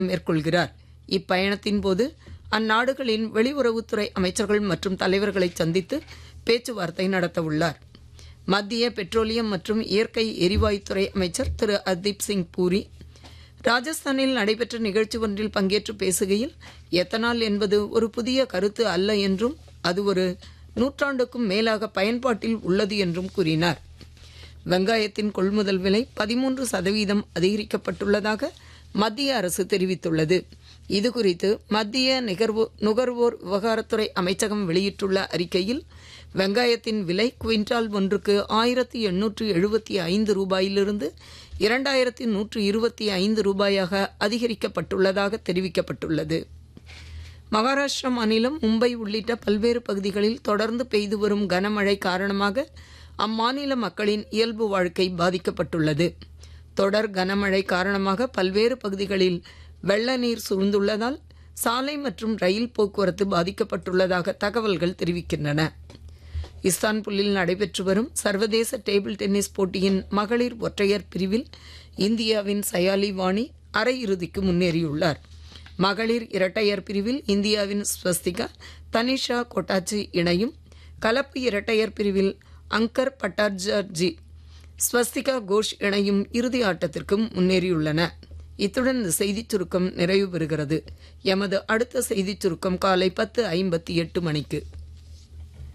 மேற்கொள்கிறார் இப்பயணத்தின் போது அந்நாடுகளின் வெளியுறவுத்துறை அமைச்சர்கள் மற்றும் தலைவர்களை சந்தித்து பேச்சுவார்த்தை நடத்தவுள்ளார் மத்திய பெட்ரோலியம் மற்றும் இயற்கை எரிவாயுத்துறை அமைச்சர் திரு ஹர்தீப் சிங் பூரி ராஜஸ்தானில் நடைபெற்ற நிகழ்ச்சி ஒன்றில் பங்கேற்று பேசுகையில் எத்தனால் என்பது ஒரு புதிய கருத்து அல்ல என்றும் அது ஒரு நூற்றாண்டுக்கும் மேலாக பயன்பாட்டில் உள்ளது என்றும் கூறினார் வெங்காயத்தின் கொள்முதல் விலை பதிமூன்று சதவீதம் அதிகரிக்கப்பட்டுள்ளதாக மத்திய அரசு தெரிவித்துள்ளது இதுகுறித்து மத்திய நிகர்வோ நுகர்வோர் விவகாரத்துறை அமைச்சகம் வெளியிட்டுள்ள அறிக்கையில் வெங்காயத்தின் விலை குவிண்டால் ஒன்றுக்கு ஆயிரத்தி எண்ணூற்று எழுபத்தி ஐந்து ரூபாயிலிருந்து இரண்டாயிரத்தி நூற்று இருபத்தி ஐந்து ரூபாயாக அதிகரிக்கப்பட்டுள்ளதாக தெரிவிக்கப்பட்டுள்ளது மகாராஷ்டிரா மாநிலம் மும்பை உள்ளிட்ட பல்வேறு பகுதிகளில் தொடர்ந்து பெய்து வரும் கனமழை காரணமாக அம்மாநில மக்களின் இயல்பு வாழ்க்கை பாதிக்கப்பட்டுள்ளது தொடர் கனமழை காரணமாக பல்வேறு பகுதிகளில் வெள்ள நீர் சூழ்ந்துள்ளதால் சாலை மற்றும் ரயில் போக்குவரத்து பாதிக்கப்பட்டுள்ளதாக தகவல்கள் தெரிவிக்கின்றன இஸ்தான்புல்லில் நடைபெற்று வரும் சர்வதேச டேபிள் டென்னிஸ் போட்டியின் மகளிர் ஒற்றையர் பிரிவில் இந்தியாவின் சயாலி வாணி அரையிறுதிக்கு முன்னேறியுள்ளார் மகளிர் இரட்டையர் பிரிவில் இந்தியாவின் ஸ்வஸ்திகா தனிஷா கொட்டாச்சி இணையும் கலப்பு இரட்டையர் பிரிவில் அங்கர் பட்டார்ஜி ஸ்வஸ்திகா கோஷ் இணையும் இறுதி ஆட்டத்திற்கு முன்னேறியுள்ளன இத்துடன் இந்த செய்திச் சுருக்கம் நிறைவு பெறுகிறது எமது அடுத்த செய்திச் சுருக்கம் காலை பத்து ஐம்பத்தி எட்டு மணிக்கு